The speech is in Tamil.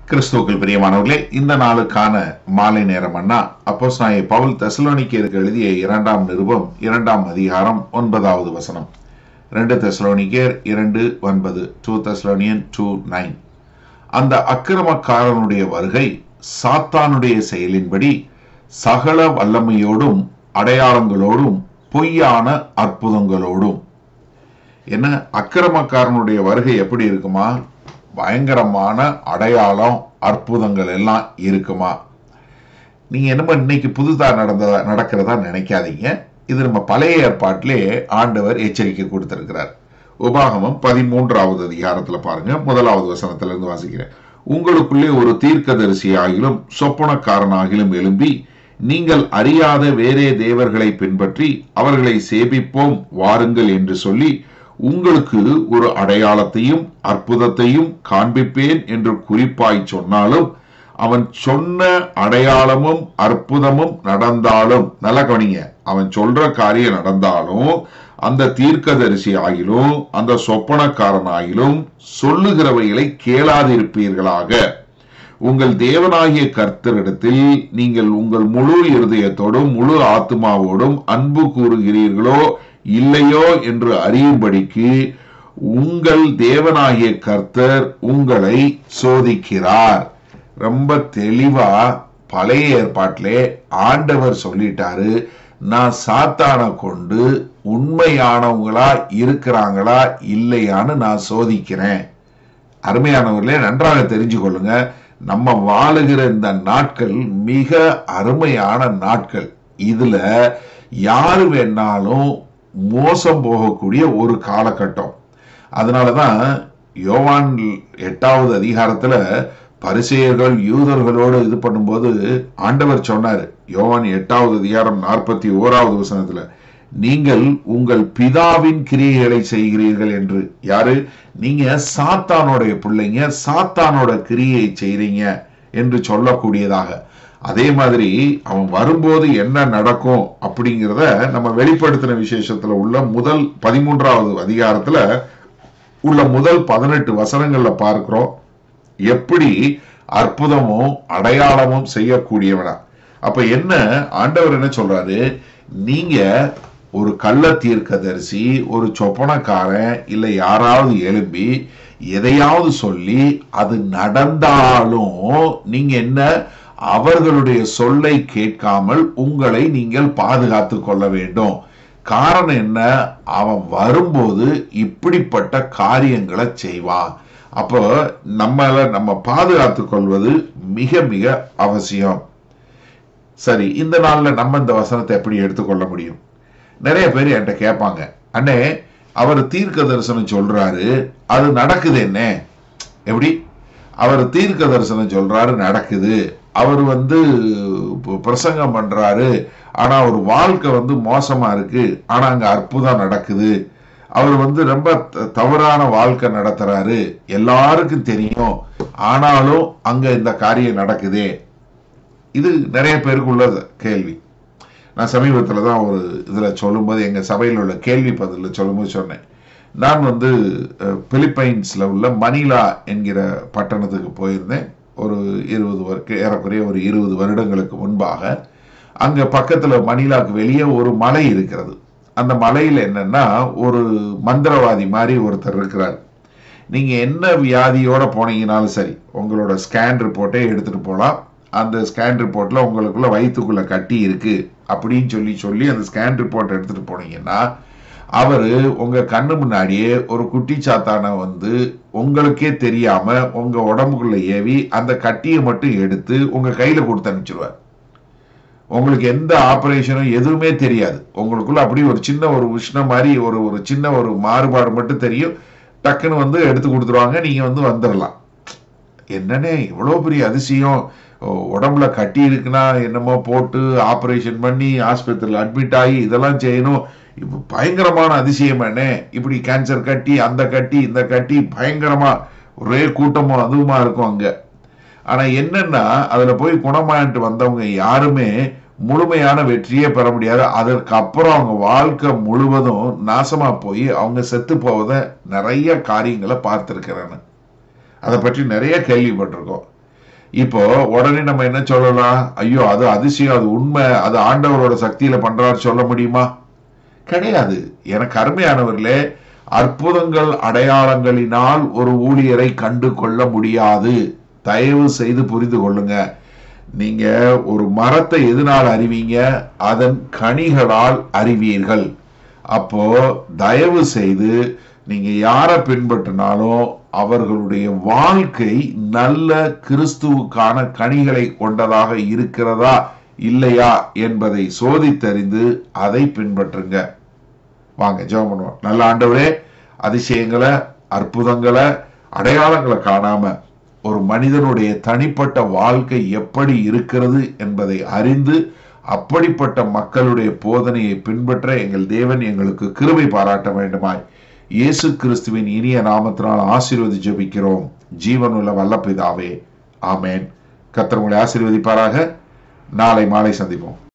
கிறிஸ்துவுக்குள் பிரியமானவர்களே இந்த நாளுக்கான மாலை நேரம் அண்ணா அப்போஸ் நாயை பவுல் தெசலோனிக்கேருக்கு எழுதிய இரண்டாம் நிருபம் இரண்டாம் அதிகாரம் ஒன்பதாவது வசனம் ரெண்டு தெசலோனிக்கேர் இரண்டு ஒன்பது டூ தெசலோனியன் டூ நைன் அந்த அக்கிரமக்காரனுடைய வருகை சாத்தானுடைய செயலின்படி சகல வல்லமையோடும் அடையாளங்களோடும் பொய்யான அற்புதங்களோடும் என்ன அக்கிரமக்காரனுடைய வருகை எப்படி இருக்குமா பயங்கரமான அடையாளம் அற்புதங்கள் எல்லாம் இருக்குமா நீங்க என்னமோ இன்னைக்கு புதுதா நடந்ததா நடக்கிறதா நினைக்காதீங்க இது நம்ம பழைய ஏற்பாட்டிலே ஆண்டவர் எச்சரிக்கை கொடுத்திருக்கிறார் உபாகமம் பதிமூன்றாவது அதிகாரத்துல பாருங்க முதலாவது வசனத்துல இருந்து வாசிக்கிறேன் உங்களுக்குள்ளே ஒரு தீர்க்கதரிசி ஆகிலும் சொப்பனக்காரனாகிலும் எழும்பி நீங்கள் அறியாத வேறே தேவர்களை பின்பற்றி அவர்களை சேபிப்போம் வாருங்கள் என்று சொல்லி உங்களுக்கு ஒரு அடையாளத்தையும் அற்புதத்தையும் காண்பிப்பேன் என்று குறிப்பாய் சொன்னாலும் அவன் சொன்ன அடையாளமும் அற்புதமும் நடந்தாலும் நல்ல கவனிங்க அவன் சொல்ற காரியம் நடந்தாலும் அந்த தீர்க்கதரிசி ஆகிலும் அந்த சொப்பனக்காரன் ஆகிலும் சொல்லுகிறவைகளை கேளாதிருப்பீர்களாக உங்கள் தேவனாகிய கர்த்தரிடத்தில் நீங்கள் உங்கள் முழு இருதயத்தோடும் முழு ஆத்மாவோடும் அன்பு கூறுகிறீர்களோ இல்லையோ என்று அறியும்படிக்கு உங்கள் தேவனாகிய கர்த்தர் உங்களை சோதிக்கிறார் ரொம்ப தெளிவா பழைய ஏற்பாட்டிலே ஆண்டவர் சொல்லிட்டாரு நான் சாத்தானை கொண்டு உண்மையானவங்களா இருக்கிறாங்களா இல்லையான்னு நான் சோதிக்கிறேன் அருமையானவர்களே நன்றாக தெரிஞ்சு கொள்ளுங்க நம்ம வாழுகிற இந்த நாட்கள் மிக அருமையான நாட்கள் இதுல யாரு வேணாலும் மோசம் போகக்கூடிய ஒரு காலகட்டம் அதனாலதான் யோவான் எட்டாவது அதிகாரத்துல பரிசெயர்கள் யூதர்களோடு இது பண்ணும்போது ஆண்டவர் சொன்னார் யோவான் எட்டாவது அதிகாரம் நாற்பத்தி ஓராவது வசனத்துல நீங்கள் உங்கள் பிதாவின் கிரியைகளை செய்கிறீர்கள் என்று யாரு நீங்க சாத்தானோடைய பிள்ளைங்க சாத்தானோட கிரியை செய்றீங்க என்று சொல்லக்கூடியதாக அதே மாதிரி அவன் வரும்போது என்ன நடக்கும் அப்படிங்கிறத நம்ம வெளிப்படுத்தின விசேஷத்துல உள்ள முதல் பதிமூன்றாவது அதிகாரத்துல உள்ள முதல் பதினெட்டு வசனங்கள்ல பார்க்கிறோம் எப்படி அற்புதமும் அடையாளமும் செய்யக்கூடியவனா அப்ப என்ன ஆண்டவர் என்ன சொல்றாரு நீங்க ஒரு கள்ள தீர்க்கதரிசி ஒரு சொப்பனக்காரன் இல்லை யாராவது எழும்பி எதையாவது சொல்லி அது நடந்தாலும் நீங்க என்ன அவர்களுடைய சொல்லை கேட்காமல் உங்களை நீங்கள் பாதுகாத்து கொள்ள வேண்டும் காரணம் என்ன அவன் வரும்போது இப்படிப்பட்ட காரியங்களை செய்வான் அப்போ நம்மள நம்ம பாதுகாத்து கொள்வது மிக மிக அவசியம் சரி இந்த நாள்ல நம்ம இந்த வசனத்தை எப்படி எடுத்துக்கொள்ள முடியும் நிறைய பேர் என்கிட்ட கேட்பாங்க அண்ணே அவர் தீர்க்க தரிசனம் சொல்றாரு அது நடக்குது என்ன எப்படி அவர் தீர்க்க தரிசனம் சொல்றாரு நடக்குது அவர் வந்து பிரசங்கம் பண்றாரு ஆனா அவர் வாழ்க்கை வந்து மோசமா இருக்கு ஆனா அங்க அற்புதம் நடக்குது அவர் வந்து ரொம்ப தவறான வாழ்க்கை நடத்துறாரு எல்லாருக்கும் தெரியும் ஆனாலும் அங்க இந்த காரியம் நடக்குதே இது நிறைய பேருக்கு உள்ள கேள்வி நான் சமீபத்தில் தான் ஒரு இதில் சொல்லும்போது எங்கள் சபையில் உள்ள கேள்வி பதிலில் சொல்லும்போது சொன்னேன் நான் வந்து பிலிப்பைன்ஸில் உள்ள மணிலா என்கிற பட்டணத்துக்கு போயிருந்தேன் ஒரு இருபது வருக்கு ஏறக்குறைய ஒரு இருபது வருடங்களுக்கு முன்பாக அங்கே பக்கத்தில் மணிலாக்கு வெளியே ஒரு மலை இருக்கிறது அந்த மலையில் என்னன்னா ஒரு மந்திரவாதி மாதிரி ஒருத்தர் இருக்கிறார் நீங்கள் என்ன வியாதியோட போனீங்கனாலும் சரி உங்களோட ஸ்கேன் ரிப்போர்ட்டே எடுத்துகிட்டு போகலாம் அந்த ஸ்கேன் ரிப்போர்ட்ல உங்களுக்குள்ள வயிற்றுக்குள்ள கட்டி இருக்கு அப்படின்னு சொல்லி சொல்லி அந்த ஸ்கேன் ரிப்போர்ட் எடுத்துட்டு போனீங்கன்னா அவரு உங்க கண்ணு முன்னாடியே ஒரு குட்டி சாத்தானை வந்து உங்களுக்கே தெரியாம உங்க உடம்புக்குள்ள ஏவி அந்த கட்டியை மட்டும் எடுத்து உங்க கையில கொடுத்து அனுப்பிச்சிருவார் உங்களுக்கு எந்த ஆபரேஷனும் எதுவுமே தெரியாது உங்களுக்குள்ள அப்படி ஒரு சின்ன ஒரு உஷ்ணம் மாதிரி ஒரு ஒரு சின்ன ஒரு மாறுபாடு மட்டும் தெரியும் டக்குன்னு வந்து எடுத்து கொடுத்துருவாங்க நீங்க வந்து வந்துடலாம் என்னன்னே இவ்வளோ பெரிய அதிசயம் உடம்புல கட்டி இருக்குன்னா என்னமோ போட்டு ஆப்ரேஷன் பண்ணி ஆஸ்பத்திரியில் அட்மிட் ஆகி இதெல்லாம் செய்யணும் இப்போ பயங்கரமான அதிசயம் என்ன இப்படி கேன்சர் கட்டி அந்த கட்டி இந்த கட்டி பயங்கரமா ஒரே கூட்டமும் அதுவுமா இருக்கும் அங்க ஆனா என்னன்னா அதுல போய் குணமாயிட்டு வந்தவங்க யாருமே முழுமையான வெற்றியே பெற முடியாது அதற்கு அப்புறம் அவங்க வாழ்க்கை முழுவதும் நாசமா போய் அவங்க செத்து போவதை நிறைய காரியங்களை பார்த்துருக்கிறேன்னு அதை பற்றி நிறைய கேள்விப்பட்டிருக்கோம் இப்போ உடனே நம்ம என்ன சொல்லலாம் ஐயோ அது அதிசயம் அது உண்மை அது ஆண்டவரோட சக்தியில பண்றாரு சொல்ல முடியுமா கிடையாது எனக்கு அருமையானவர்களே அற்புதங்கள் அடையாளங்களினால் ஒரு ஊழியரை கண்டு கொள்ள முடியாது தயவு செய்து புரிந்து கொள்ளுங்க நீங்க ஒரு மரத்தை எதனால் அறிவீங்க அதன் கனிகளால் அறிவீர்கள் அப்போ தயவு செய்து நீங்க யாரை பின்பற்றினாலும் அவர்களுடைய வாழ்க்கை நல்ல கிறிஸ்துவுக்கான கனிகளை கொண்டதாக இருக்கிறதா இல்லையா என்பதை சோதித்தறிந்து அதை பின்பற்றுங்க வாங்க ஜெபம் பண்ணுவோம் நல்ல ஆண்டவரே அதிசயங்களை அற்புதங்களை அடையாளங்களை காணாம ஒரு மனிதனுடைய தனிப்பட்ட வாழ்க்கை எப்படி இருக்கிறது என்பதை அறிந்து அப்படிப்பட்ட மக்களுடைய போதனையை பின்பற்ற எங்கள் தேவன் எங்களுக்கு கிருபை பாராட்ட வேண்டுமாய் இயேசு கிறிஸ்துவின் இனிய நாமத்தினால் ஆசீர்வதி ஜெபிக்கிறோம் ஜீவனுள்ள வல்லபிதாவே ஆமேன் கர்த்தர் உங்களை ஆசீர்வதிப்பாராக நாளை மாலை சந்திப்போம்